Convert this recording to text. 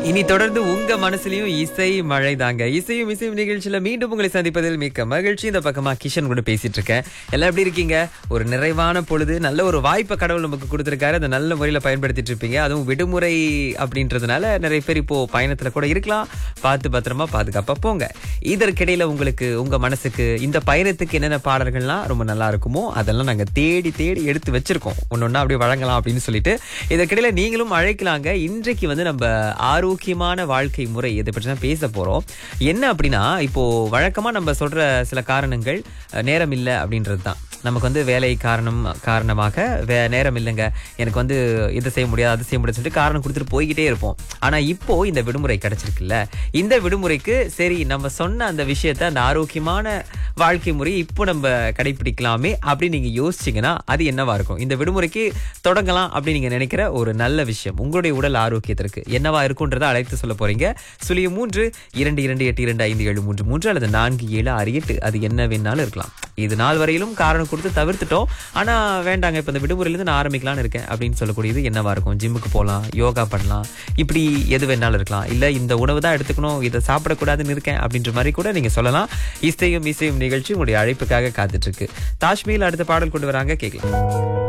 இனி தொடர்ந்து உங்க மனசுலயும் இசை மழை தாங்க இசையும் இசையும் நிகழ்ச்சியில மீண்டும் உங்களை சந்திப்பதில் மிக்க மகிழ்ச்சி இந்த பக்கமா கிஷன் கூட பேசிட்டு இருக்கேன் எல்லாம் எப்படி இருக்கீங்க ஒரு நிறைவான பொழுது நல்ல ஒரு வாய்ப்பை கடவுள் நமக்கு கொடுத்திருக்காரு அதை நல்ல முறையில பயன்படுத்திட்டு இருப்பீங்க அதுவும் விடுமுறை அப்படின்றதுனால நிறைய பேர் இப்போ பயணத்துல கூட இருக்கலாம் பார்த்து பத்திரமா பாதுகாப்பா போங்க இதற்கிடையில உங்களுக்கு உங்க மனசுக்கு இந்த பயணத்துக்கு என்னென்ன பாடல்கள்லாம் ரொம்ப நல்லா இருக்குமோ அதெல்லாம் நாங்க தேடி தேடி எடுத்து வச்சிருக்கோம் ஒன்னொன்னா அப்படியே வழங்கலாம் அப்படின்னு சொல்லிட்டு இதற்கிடையில நீங்களும் அழைக்கலாங்க இன்றைக்கு வந்து நம்ம ஆரோக்கியமான வாழ்க்கை முறை இதை பற்றி தான் பேச போறோம் என்ன அப்படின்னா இப்போ வழக்கமா நம்ம சொல்ற சில காரணங்கள் அஹ், நேரம் இல்லை அப்படின்றது தான் நமக்கு வந்து வேலை காரணம் காரணமாக வே நேரம் இல்லைங்க எனக்கு வந்து இதை செய்ய முடியாது அது செய்ய முடியாது சொல்லிட்டு காரணம் கொடுத்துட்டு போய்கிட்டே இருப்போம் ஆனா இப்போ இந்த விடுமுறை கிடைச்சிருக்குல்ல இந்த விடுமுறைக்கு சரி நம்ம சொன்ன அந்த விஷயத்த அந்த ஆரோக்கியமான வாழ்க்கை முறையை இப்போ நம்ம கடைபிடிக்கலாமே அப்படின்னு நீங்க யோசிச்சீங்கன்னா அது என்னவா இருக்கும் இந்த விடுமுறைக்கு தொடங்கலாம் அப்படின்னு நீங்க நினைக்கிற ஒரு நல்ல விஷயம் உங்களுடைய உடல் ஆரோக்கியத்திற்கு என்னவா இருக்குன்றதை அழைத்து சொல்ல போறீங்க சுழிய மூன்று இரண்டு இரண்டு எட்டு இரண்டு ஐந்து ஏழு மூன்று மூன்று அல்லது நான்கு ஏழு ஆறு எட்டு அது என்ன வேணாலும் இருக்கலாம் இது நாள் வரையிலும் காரணம் கொடுத்து தவிர்த்துட்டோம் ஆனா வேண்டாங்க இப்ப இந்த விடுமுறையிலிருந்து நான் ஆரம்பிக்கலாம்னு இருக்கேன் அப்படின்னு சொல்லக்கூடியது என்னவா இருக்கும் ஜிம்முக்கு போகலாம் யோகா பண்ணலாம் இப்படி எது வேணாலும் இருக்கலாம் இல்ல இந்த உணவு தான் எடுத்துக்கணும் இதை சாப்பிடக்கூடாதுன்னு இருக்கேன் அப்படின்ற மாதிரி கூட நீங்க சொல்லலாம் இசையும் இசையும் நிகழ்ச்சி உங்களுடைய அழைப்புக்காக காத்துட்டு இருக்கு தாஷ்மியில் அடுத்த பாடல் கொண்டு வராங்க கேட்கலாம்